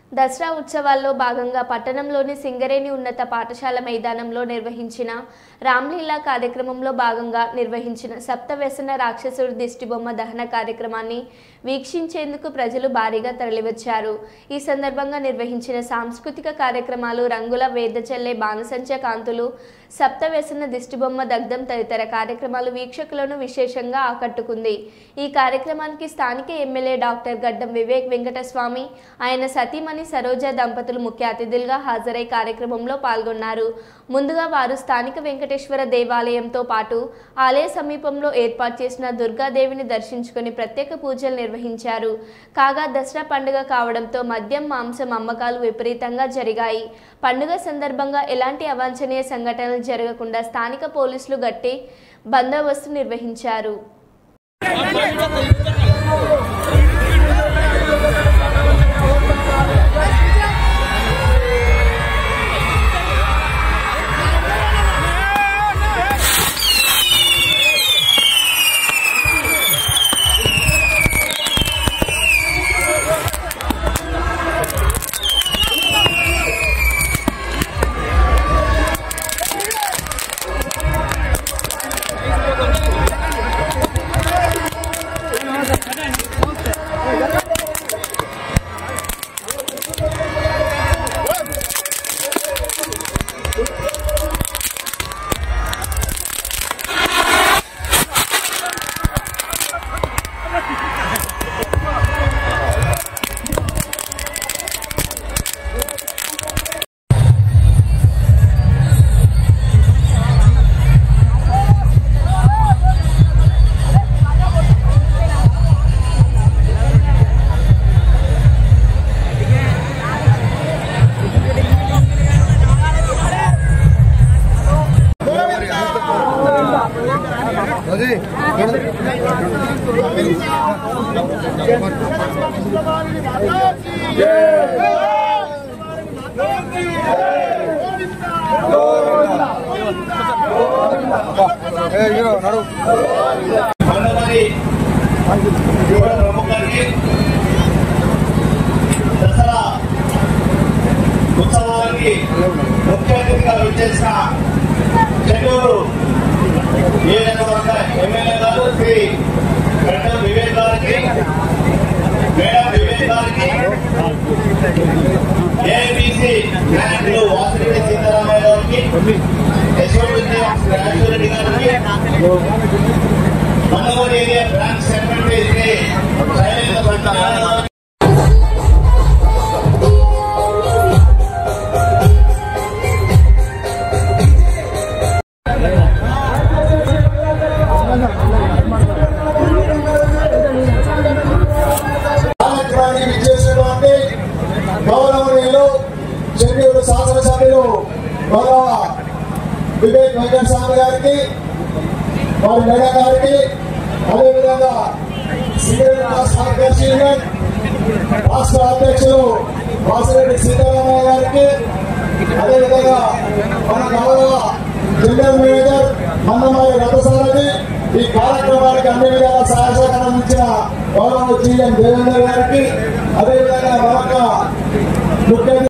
దసరా ఉత్సవాల్లో భాగంగా పట్టణంలోని సింగరేణి ఉన్నత పాఠశాల మైదానంలో నిర్వహించిన రామ్లీలా కార్యక్రమంలో భాగంగా నిర్వహించిన సప్తవ్యసన రాక్షసుడి దిష్టిబొమ్మ దహన కార్యక్రమాన్ని వీక్షించేందుకు ప్రజలు భారీగా తరలివచ్చారు ఈ సందర్భంగా నిర్వహించిన సాంస్కృతిక కార్యక్రమాలు రంగుల వేదచల్లే బాణసంచ కాంతులు సప్తవ్యసన దిష్టిబొమ్మ దగ్ధం తదితర కార్యక్రమాలు వీక్షకులను విశేషంగా ఆకట్టుకుంది ఈ కార్యక్రమానికి స్థానిక ఎమ్మెల్యే డాక్టర్ గడ్డం వివేక్ వెంకటస్వామి ఆయన సతీమణి సరోజ దంపతులు ముఖ్య అతిథులుగా హాజరై కార్యక్రమంలో పాల్గొన్నారు ముందుగా వారు స్థానిక వెంకటేశ్వర దేవాలయంతో పాటు ఆలయ సమీపంలో ఏర్పాటు చేసిన దుర్గాదేవిని దర్శించుకుని ప్రత్యేక పూజలు నిర్వహించారు కాగా దసరా పండుగ కావడంతో మద్యం మాంసం అమ్మకాలు విపరీతంగా జరిగాయి పండుగ సందర్భంగా ఎలాంటి అవాంఛనీయ సంఘటనలు జరగకుండా స్థానిక పోలీసులు గట్టి బందోబస్తు నిర్వహించారు కొంతమంది యువ ప్రముఖులకి దసరా ఉత్సవాలకి ముఖ్య అతిథిగా విచ్చేసిన చెన్నూరు నియోజకవర్గ ఎమ్మెల్యే గారు శ్రీ గడ్డం వివేక్ గారికి మేడం వివేక్ గారికి ఏఐబిసి నాయకులు వాసిరెడ్డి సీతారామయ్య గారికి యశ్వంత్ రాజేశ్వరరెడ్డి గారికి Mangaluru area branch secretary Shri Shailendra Satyanarayana గారికి కార్యక్రమానికి విచ్చేసినటువంటి గౌరవనీయులు చెన్నూరు శాసనసభ్యులు గౌరవ వివేక్ వెంకటస్వామి గారికి వారి మేడం గారికి అదేవిధంగా సింగరేణి రాష్ట్ర కార్యదర్శి యూనియన్ రాష్ట్ర అధ్యక్షులు వాసిరెడ్డి సీతారామయ్య గారికి అదేవిధంగా మన గౌరవ జనరల్ మేనేజర్ మన్నమారి రథసారథి ఈ కార్యక్రమానికి అన్ని విధాల సహాయ సహకారం ఇచ్చిన గౌరవ జీఎం దేవేంద్ర గారికి అదేవిధంగా మరొక ముఖ్య